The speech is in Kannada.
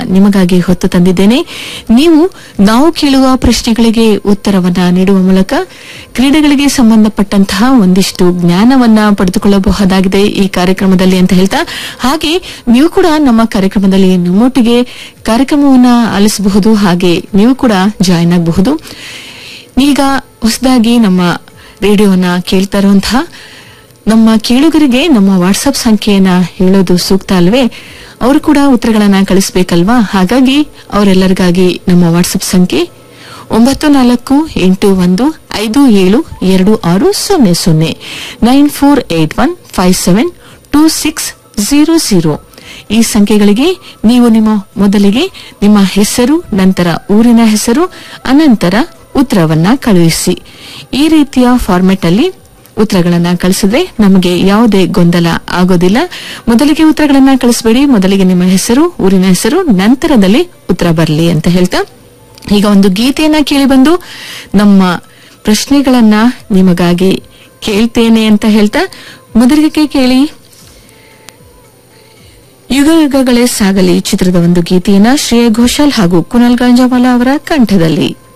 ನಿಮಗಾಗಿ ಹೊತ್ತು ತಂದಿದ್ದೇನೆ ನೀವು ನಾವು ಕೇಳುವ ಪ್ರಶ್ನೆಗಳಿಗೆ ಉತ್ತರವನ್ನ ನೀಡುವ ಮೂಲಕ ಕ್ರೀಡೆಗಳಿಗೆ ಸಂಬಂಧಪಟ್ಟಂತಹ ಒಂದಿಷ್ಟು ಜ್ಞಾನವನ್ನ ಪಡೆದುಕೊಳ್ಳಬಹುದಾಗಿದೆ ಈ ಕಾರ್ಯಕ್ರಮದಲ್ಲಿ ಅಂತ ಹೇಳ್ತಾ ಹಾಗೆ ನೀವು ಕೂಡ ನಮ್ಮ ಕಾರ್ಯಕ್ರಮದಲ್ಲಿ ನಮ್ಮೊಟ್ಟಿಗೆ ಕಾರ್ಯಕ್ರಮವನ್ನ ಆಲಿಸಬಹುದು ಹಾಗೆ ನೀವು ಕೂಡ ಜಾಯಿನ್ ಆಗಬಹುದು ಈಗ ಹೊಸದಾಗಿ ನಮ್ಮ ರೇಡಿಯೋನ ಕೇಳ್ತಾ ಇರುವಂತಹ ನಮ್ಮ ಕೇಳುಗರಿಗೆ ನಮ್ಮ ವಾಟ್ಸ್ಆಪ್ ಸಂಖ್ಯೆಯನ್ನ ಹೇಳೋದು ಸೂಕ್ತ ಅಲ್ವೇ ಅವರು ಕೂಡ ಉತ್ತರಗಳನ್ನ ಕಳಿಸ್ಬೇಕಲ್ವಾ ಹಾಗಾಗಿ ಅವರೆಲ್ಲರಿಗಾಗಿ ನಮ್ಮ ವಾಟ್ಸ್ಆಪ್ ಸಂಖ್ಯೆ ಒಂಬತ್ತು ನಾಲ್ಕು ಎಂಟು ಒಂದು ಐದು ಏಳು ಎರಡು ಆರು ಸೊನ್ನೆ ಸೊನ್ನೆ nine four eight one five seven two six zero zero ಈ ಸಂಖ್ಯೆಗಳಿಗೆ ನೀವು ನಿಮ್ಮ ಮೊದಲಿಗೆ ನಿಮ್ಮ ಹೆಸರು ನಂತರ ಊರಿನ ಹೆಸರು ಅನಂತರ ಉತ್ತರವನ್ನ ಕಳುಹಿಸಿ ಈ ರೀತಿಯ ಫಾರ್ಮೆಟ್ ಅಲ್ಲಿ ಉತ್ತರಗಳನ್ನ ಕಳಿಸಿದ್ರೆ ನಮಗೆ ಯಾವುದೇ ಗೊಂದಲ ಆಗೋದಿಲ್ಲ ಮೊದಲಿಗೆ ಉತ್ತರಗಳನ್ನ ಕಳಿಸಬೇಡಿ ಮೊದಲಿಗೆ ನಿಮ್ಮ ಹೆಸರು ಊರಿನ ಹೆಸರು ನಂತರದಲ್ಲಿ ಉತ್ತರ ಬರಲಿ ಅಂತ ಹೇಳ್ತಾ ಈಗ ಒಂದು ಗೀತೆಯನ್ನ ಕೇಳಿ ಬಂದು ನಮ್ಮ ಪ್ರಶ್ನೆಗಳನ್ನ ನಿಮಗಾಗಿ ಕೇಳ್ತೇನೆ ಅಂತ ಹೇಳ್ತಾ ಮೊದಲಿಗೆ ಕೇಳಿ ಯುಗ ಯುಗಗಳೇ ಸಾಗಲಿ ಚಿತ್ರದ ಒಂದು ಗೀತೆಯನ್ನ ಶ್ರೇಯ ಘೋಷಾಲ್ ಹಾಗೂ ಕುನಲ್ ಗಾಂಜಾವಾಲ ಅವರ ಕಂಠದಲ್ಲಿ